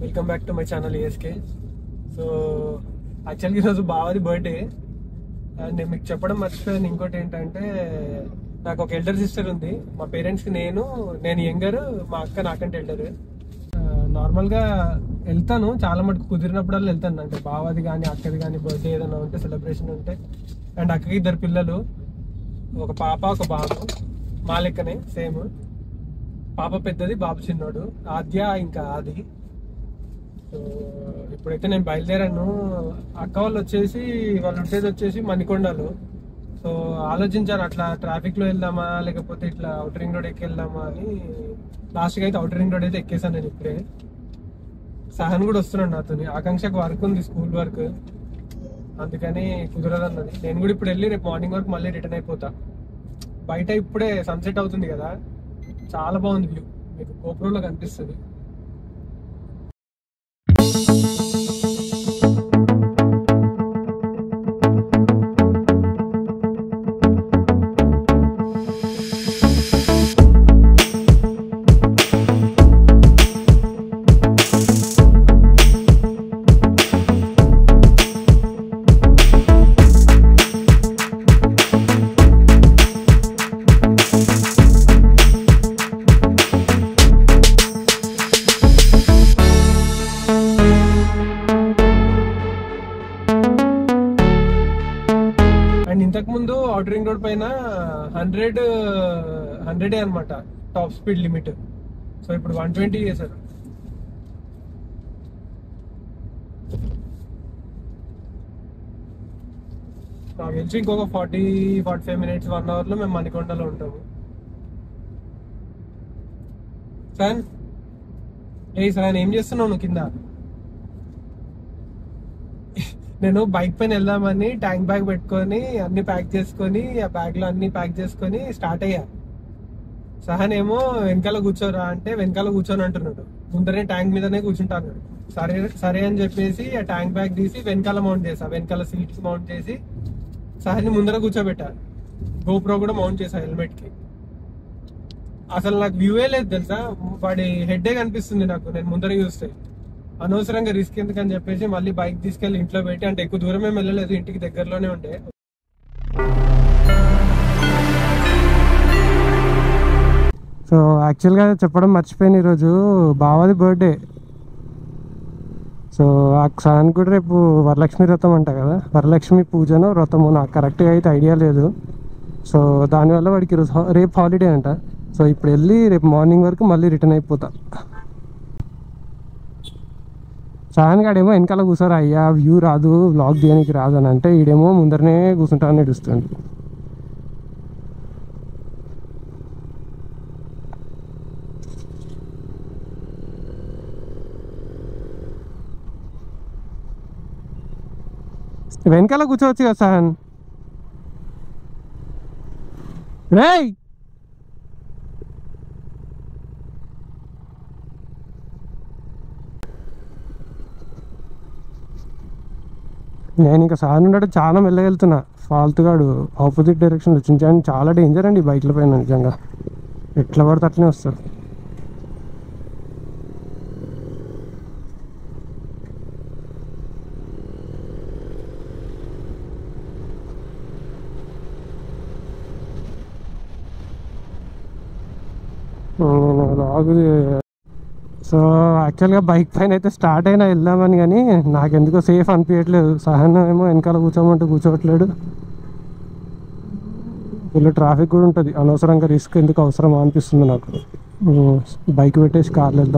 Welcome back to my channel ASK so యాక్చువల్గా ఈరోజు బావది బర్త్డే అండ్ నేను మీకు చెప్పడం మర్చిపోయాను ఇంకోటి ఏంటంటే నాకు ఒక ఎల్డర్ సిస్టర్ ఉంది మా పేరెంట్స్కి నేను నేను యంగర్ మా అక్క నాకంటే ఎల్డర్ నార్మల్గా వెళ్తాను చాలా మటుకు కుదిరినప్పుడల్లా వెళ్తాను అంటే బావది కానీ అక్కది కానీ బర్త్డే ఏదైనా ఉంటే సెలబ్రేషన్ ఉంటే అండ్ అక్కకి ఇద్దరు పిల్లలు ఒక పాప ఒక బాబు మా లెక్కనే సేమ్ పాప పెద్దది బాబు చిన్నోడు ఆద్య ఇంకా ఆది సో ఇప్పుడైతే నేను బయలుదేరాను అక్క వాళ్ళు వచ్చేసి వాళ్ళు ఉండేది వచ్చేసి మణికొండలో సో ఆలోచించాను అట్లా ట్రాఫిక్ లో వెళ్దామా లేకపోతే ఇట్లా అవుటర్ రింగ్ రోడ్ ఎక్కి వెళ్దామా అని లాస్ట్ గా అయితే అవుటర్ రింగ్ రోడ్ అయితే ఎక్కేసాను నేను ఇప్పుడే సహన్ కూడా వస్తున్నాడు నాతో ఆకాంక్షకు వర్క్ ఉంది స్కూల్ వర్క్ అందుకని కుదరదు అన్నది నేను కూడా ఇప్పుడు వెళ్ళి రేపు మార్నింగ్ వరకు మళ్ళీ రిటర్న్ అయిపోతా బయట ఇప్పుడే సన్సెట్ అవుతుంది కదా చాలా బాగుంది వ్యూ మీకు గోపురంలో కనిపిస్తుంది అండ్ ఇంతకు ముందు అవుటర్ రింగ్ రోడ్ పైన హండ్రెడ్ హండ్రెడ్ అనమాట టాప్ స్పీడ్ లిమిట్ సో ఇప్పుడు వన్ ట్వంటీ చేశారు నాకు తెలిసి ఇంకొక forty forty five minutes one hour లో మేము మణికొండలో ఉంటాము సార్ ఏ సార్ ఏం చేస్తున్నావు నువ్వు కింద నేను బైక్ పైన వెళ్దామని ట్యాంక్ బ్యాగ్ పెట్టుకొని అన్ని ప్యాక్ చేసుకొని ఆ బ్యాగ్ లో అన్ని ప్యాక్ చేసుకొని స్టార్ట్ అయ్యా సహన్ ఏమో వెనకాల కూర్చోరా అంటే వెనకాల కూర్చొని అంటున్నాడు ముందరే ట్యాంక్ మీదనే కూర్చుంటాను సరే సరే అని చెప్పేసి ఆ ట్యాంక్ బ్యాగ్ తీసి వెనకాల మౌంట్ చేసా వెనకాల సీట్ కి మౌంట్ చేసి సహన్ ముందర కూర్చోబెట్టా గోప్రో కూడా మౌంట్ చేసా హెల్మెట్ కి అసలు నాకు వ్యూవే లేదు తెలుసా వాడి హెడ్ కనిపిస్తుంది నాకు నేను ముందర చూస్తే అనవసరంగా రిస్క్ ఎందుకని చెప్పేసి మళ్ళీ బైక్ తీసుకెళ్లి ఇంట్లో పెట్టి అంటే ఎక్కువ దూరం ఏం వెళ్ళలేదు ఇంటికి దగ్గరలోనే ఉండే సో యాక్చువల్గా చెప్పడం మర్చిపోయాను ఈరోజు బావది బర్త్డే సో ఆ సాన్ కూడా రేపు వరలక్ష్మి వ్రతం అంట కదా వరలక్ష్మి పూజను వ్రతము నాకు కరెక్ట్గా అయితే ఐడియా లేదు సో దానివల్ల వాడికి ఈరోజు హా- రేపు హాలిడే అంట సో ఇప్పుడు వెళ్ళి రేపు మార్నింగ్ వరకు మళ్ళీ రిటర్న్ అయిపోతా సాయన్ గాడేమో వెనకాల కూర్చోరా అయ్యా వ్యూ రాదు వ్లాగ్ తీయడానికి రాదు అని అంటే ఈడేమో ముందరనే కూర్చుంటా అని నడుస్తుంది వెనకాల కూర్చోవచ్చు కదా సాయన్ రేయ్ నేను ఇంకా సార్ ఉండడం చాలా మెల్లగా వెళ్తున్నా ఫాల్తుగాడు ఆపోజిట్ డైరెక్షన్లో వచ్చింది చాలా డేంజర్ అండి బైక్ల పైన నిజంగా ఎట్లా పడితే అట్లనే వస్తారు నేను లాగ్ సో యాక్చువల్గా బైక్ పైన అయితే స్టార్ట్ అయినా వెళ్దామని కానీ నాకెందుకో సేఫ్ అనిపించట్లేదు సహనం ఏమో వెనకాల కూర్చోమంటే కూర్చోవట్లేడు ఫుల్ ట్రాఫిక్ కూడా ఉంటుంది అనవసరంగా రిస్క్ ఎందుకు అవసరమా అనిపిస్తుంది నాకు ఉమ్, బైక్ పెట్టేసి కార్లు వెళ్దాం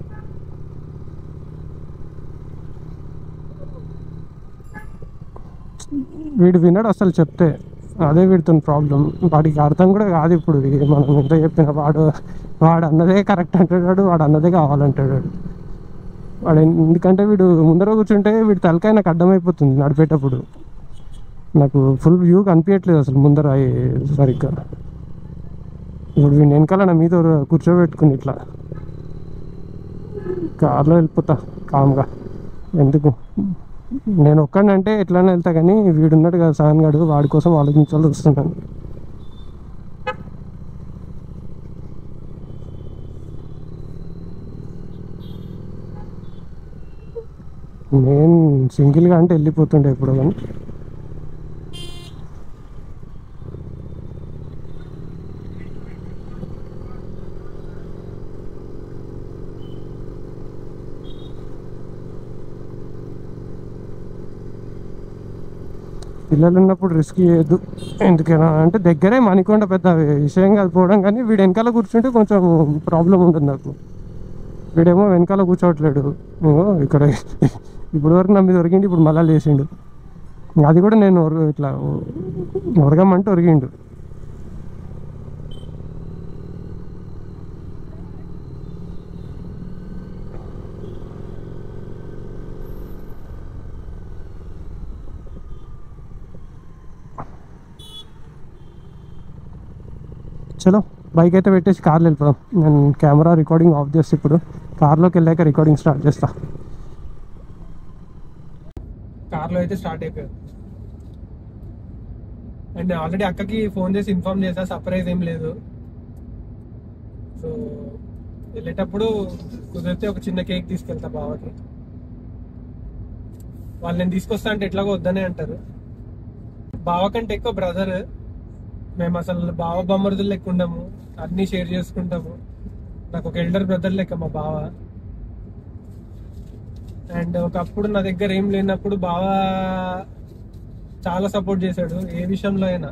వీడు వినడు అసలు చెప్తే అదే వీడితో ప్రాబ్లం వాడికి అర్థం కూడా కాదు ఇప్పుడు ఇది మనం ఎంత చెప్పిన వాడు వాడు అన్నదే కరెక్ట్ అంటాడు వాడు అన్నదే కావాలంటాడు వాడు ఎందుకంటే వీడు ముందర కూర్చుంటే వీడి తలకాయ నాకు అడ్డమైపోతుంది నడిపేటప్పుడు నాకు ఫుల్ వ్యూ కనిపించట్లేదు అసలు ముందర ఈ- సరిగ్గా ఇప్పుడు వీడిని వెనకాల నా మీద కూర్చోబెట్టుకుని ఇట్లా కార్లో వెళ్ళిపోతా కామ్గా ఎందుకు నేను ఒక్కడినంటే ఎట్లైనా వెళ్తా కానీ వీడున్నాడు కదా సాన్ గాడు వాడి కోసం ఆలోచించాల్సి వస్తున్నాను నేను సింగిల్గా అంటే వెళ్ళిపోతుండే ఎప్పుడు కానీ పిల్లలు ఉన్నప్పుడు రిస్క్ చేయొద్దు ఎందుకైనా అంటే దగ్గరే మణికొండ పెద్ద విషయం కాదు పోవడం కానీ వీడు వెనకాల కూర్చుంటే కొంచెం ప్రాబ్లం ఉంటుంది నాకు వీడేమో వెనకాల కూర్చోవట్లేడు ఏమో ఇక్కడ ఇప్పుడు వరకు నా మీద ఒరిగిండు ఇప్పుడు మళ్ళా లేచిండు అది కూడా నేను ఒర- ఇట్లా ఒరగమంటే ఒరిగిండు చలో బైక్ అయితే పెట్టేసి కార్లో వెళ్ళిపోదాం నేను కెమెరా రికార్డింగ్ ఆఫ్ చేస్తే ఇప్పుడు కార్లోకి వెళ్ళాక రికార్డింగ్ స్టార్ట్ చేస్తా కార్లో అయితే స్టార్ట్ అయిపోయాను అండ్ నేను ఆల్రెడీ అక్కకి ఫోన్ చేసి ఇన్ఫార్మ్ చేసా సర్ప్రైజ్ ఏం లేదు సో వెళ్ళేటప్పుడు కుదిరితే ఒక చిన్న కేక్ తీసుకెళ్తా బావకి వాళ్ళు నేను తీసుకొస్తా అంటే ఎట్లాగో వద్దనే అంటారు బావ కంటే ఎక్కువ బ్రదర్ మేము అసలు బావ బొమ్మరుదులు లెక్క ఉండము అన్ని షేర్ చేసుకుంటాము నాకు ఒక ఎల్డర్ బ్రదర్ లెక్క మా బావ అండ్ ఒకప్పుడు నా దగ్గర ఏం లేనప్పుడు బావ చాలా సపోర్ట్ చేశాడు ఏ విషయంలో అయినా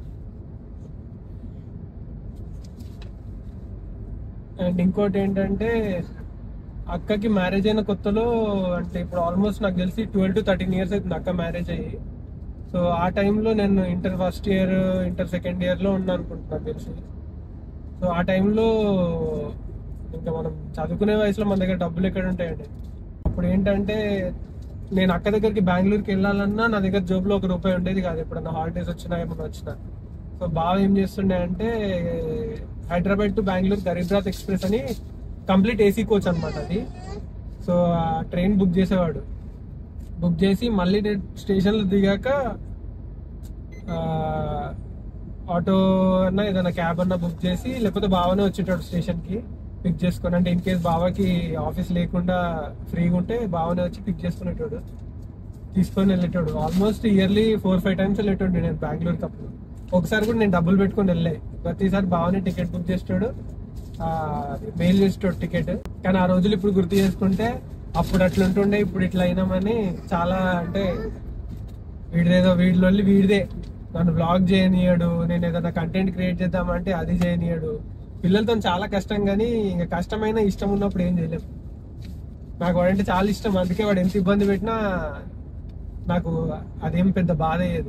అండ్ ఇంకోటి ఏంటంటే అక్కకి మ్యారేజ్ అయిన కొత్తలో అంటే ఇప్పుడు ఆల్మోస్ట్ నాకు తెలిసి ట్వెల్వ్ టు థర్టీన్ ఇయర్స్ అవుతుంది అక్క మ్యారేజ్ అయ్యి సో ఆ టైంలో నేను inter first year inter second ఇయర్లో ఉన్నాను అనుకుంటున్నాను తెలిసి సో ఆ టైంలో ఇంకా మనం చదువుకునే వయసులో మన దగ్గర డబ్బులు ఎక్కడ ఉంటాయండి అప్పుడు ఏంటంటే నేను అక్క దగ్గరికి బెంగళూరుకి వెళ్ళాలన్నా నా దగ్గర జోబులో ఒక రూపాయి ఉండేది కాదు ఎప్పుడన్నా హాలిడేస్ వచ్చినా ఏమన్నా వచ్చినా సో బాగా ఏం చేస్తుండే అంటే హైదరాబాద్ టు బెంగళూరు గరీబ్రాత్ ఎక్స్ప్రెస్ అని కంప్లీట్ ఏసీ కోచ్ అనమాట అది సో ఆ ట్రైన్ బుక్ చేసేవాడు బుక్ చేసి మళ్ళీ నేను స్టేషన్లో దిగాక ఆ, ఆటో అన్నా ఏదైనా క్యాబ్ అన్నా బుక్ చేసి లేకపోతే బావనే వచ్చేటాడు స్టేషన్కి పిక్ చేసుకొని అంటే ఇన్ కేస్ బావకి ఆఫీస్ లేకుండా ఫ్రీగా ఉంటే బావనే వచ్చి పిక్ చేసుకునేటోడు తీసుకొని వెళ్ళేటోడు almost yearly four five times వెళ్ళేటోడు నేను బెంగళూరుకి అప్పుడు ఒకసారి కూడా నేను డబ్బులు పెట్టుకొని వెళ్ళే ప్రతిసారి బావనే టికెట్ బుక్ చేస్తాడు మెయిల్ చేసేటోడు టికెట్ కానీ ఆ రోజులు ఇప్పుడు గుర్తు చేసుకుంటే అప్పుడు అట్లా ఉంటుండే ఇప్పుడు ఇట్లా అయినామని చాలా అంటే వీడిదేదో వీడిలో వీడిదే నన్ను బ్లాగ్ చేయనీయడు నేను ఏదైనా కంటెంట్ క్రియేట్ చేద్దామంటే అది చేయనీయడు పిల్లలతో చాలా కష్టం కానీ ఇంకా కష్టమైన ఇష్టం ఉన్నప్పుడు ఏం చేయలేము నాకు వాడంటే చాలా ఇష్టం అందుకే వాడు ఎంత ఇబ్బంది పెట్టినా నాకు అదేం పెద్ద బాధ అయ్యేది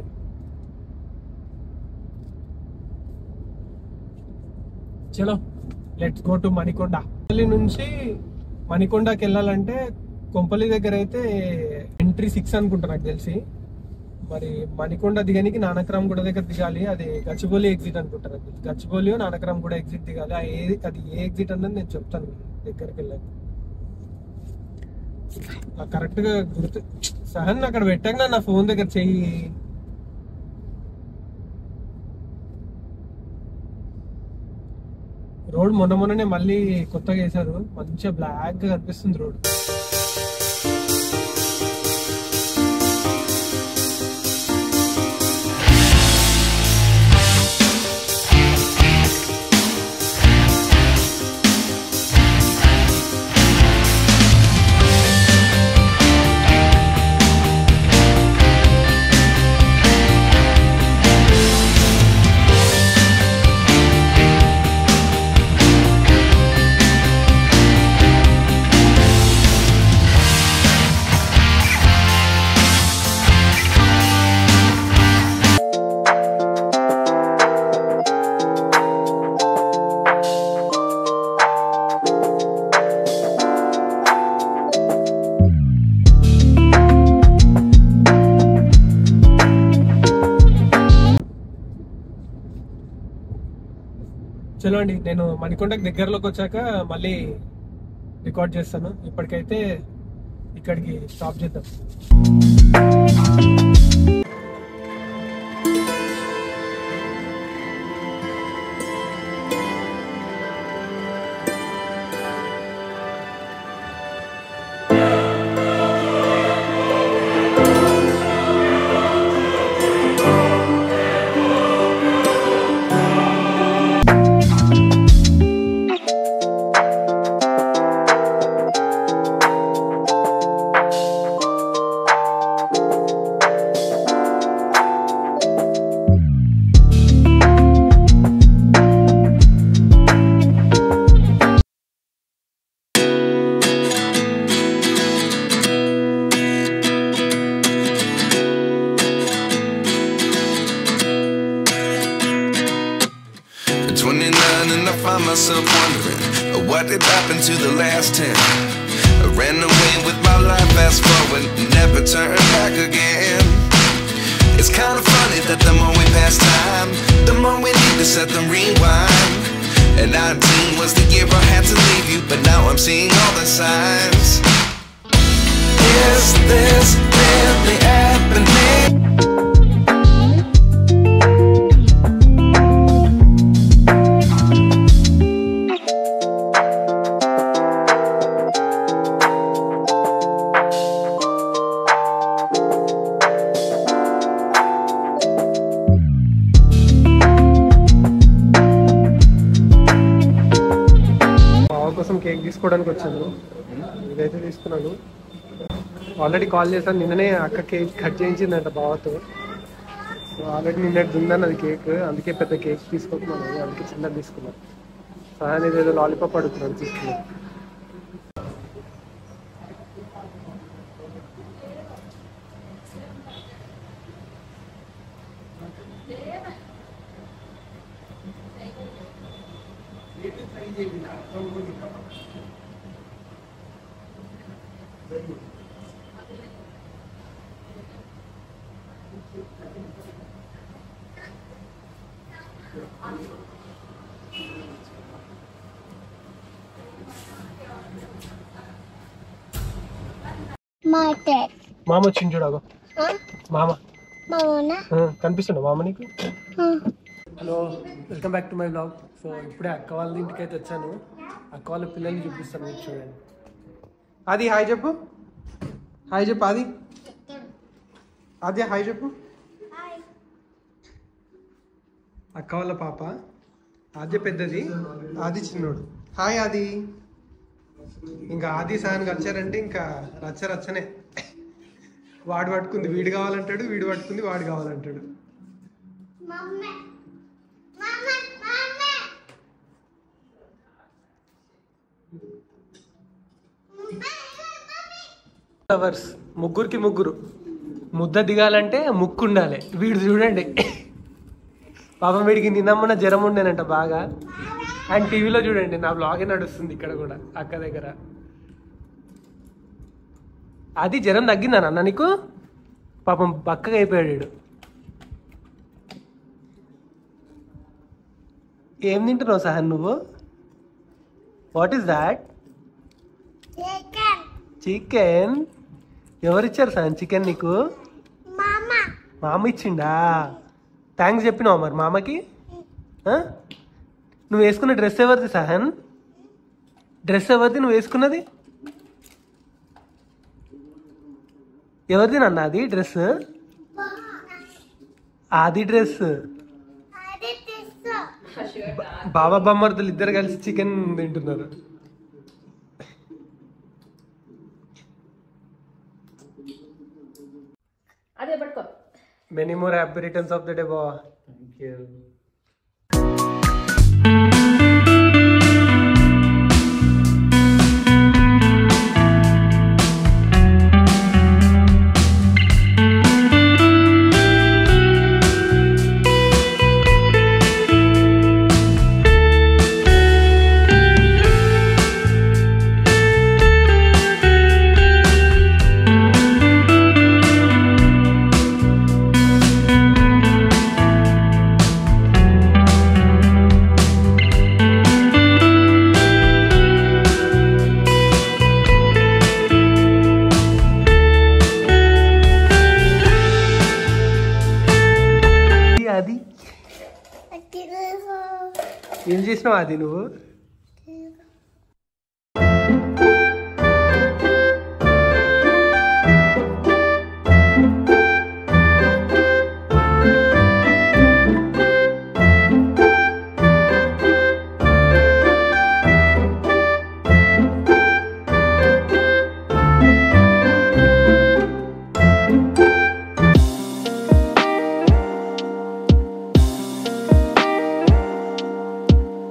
చలో let's go to Manikonda Kompally నుంచి మణికొండకి వెళ్ళాలంటే కొంపల్లి దగ్గర అయితే ఎంట్రీ సిక్స్ అనుకుంటా నాకు తెలిసి మరి మణికొండ దిగనికి నానక్రామ్ కూడా దగ్గర దిగాలి అది గచ్చిబౌలి ఎగ్జిట్ అనుకుంటా నాకు తెలిసి. గచ్చిబౌలి నానక్రామ్ కూడా ఎగ్జిట్ దిగాలి ఆ ఏ అది ఏ ఎగ్జిట్ అన్నది నేను చెప్తాను దగ్గరికి వెళ్ళాక నాకు కరెక్ట్ గా గుర్తు సహన్ అక్కడ పెట్టాక నా ఫోన్ దగ్గర చెయ్యి రోడ్ మొన్న మొన్ననే మళ్ళీ కొత్తగా వేశారు మంచిగా బ్లాక్ గా కనిపిస్తుంది రోడ్ చలో అండి నేను మణికొండకి దగ్గరలోకి వచ్చాక మళ్ళీ రికార్డ్ చేస్తాను ఇప్పటికైతే ఇక్కడికి స్టాప్ చేద్దాం What did happen to the last ten? I ran away with my life, fast forward, never turn back again. It's kind of funny that the more we pass time, the more we need to set them rewind. And 19 was the year I had to leave you, but now I'm seeing all the signs. Is this really happening? బావ కోసం cake తీసుకోవడానికి వచ్చాను ఇదైతే తీసుకున్నాను already call చేశాను నిన్ననే అక్క cake cut చేయించిందంట బావతో సో ఆల్రెడీ నిన్నటి ఉందని అది కేక్ అందుకే పెద్ద కేక్ తీసుకోకున్నాను అందుకే చిన్నది తీసుకున్నాను సహాయం ఏదో లాలీపాప్ అడుగుతున్నాను తీసుకున్నాను Mate. మామ వచ్చింది చూడగో Huh? మామ Mamona. ఆ, కనిపిస్తుండ మామ నీకు Huh? Hello welcome back to my blog so ఇప్పుడే అక్క వాళ్ళ ఇంటికి అయితే వచ్చాను అక్క వాళ్ళ పిల్లల్ని చూపిస్తాను మీకు చూడండి అది హాయ్ చెప్పు హాయ్ చెప్పు అది అది హాయ్ చెప్పు అక్క వాళ్ళ పాప ఆద్య పెద్దది ఆది చిన్నోడు హాయ్ ఆది ఇంకా ఆది సాయానికి వచ్చారంటే ఇంకా రచ్చ రచ్చనే వాడు పట్టుకుంది వీడు కావాలంటాడు వీడు పట్టుకుంది వాడు కావాలంటాడు Mama. Mama. Mama. ఫ్లవర్స్ ముగ్గురికి ముగ్గురు ముద్ద దిగాలంటే ముక్కు ఉండాలి వీడు చూడండి పాపం వీడికి నిన్నమ్మన జ్వరం ఉండేనంట బాగా అండ్ టీవీలో చూడండి నా బ్లాగే నడుస్తుంది ఇక్కడ కూడా అక్క దగ్గర అది జ్వరం తగ్గిందా నాన్న నీకు పాపం బక్కగా అయిపోయాడు వీడు ఏం తింటున్నావు సహన్ నువ్వు what is that Chicken. Chicken ఎవరిచ్చారు సహన్ చికెన్ నీకు Mama. మామ ఇచ్చిండా థ్యాంక్స్ చెప్పినావా మరి మామకి ఆ? నువ్వు వేసుకున్న డ్రెస్ ఎవరిది సహన్ డ్రెస్ ఎవరిది నువ్వు వేసుకున్నది ఎవరిది నాన్న అది డ్రెస్ అది డ్రెస్ అది తీసుకో. బాబా బొమ్మర్దులు ఇద్దరు కలిసి చికెన్ తింటున్నారు అదే పట్టుకో many more happy returns of the day బావా థ్యాంక్ యూ అది అది తీసుకో. ఏం చేసినావు అది నువ్వు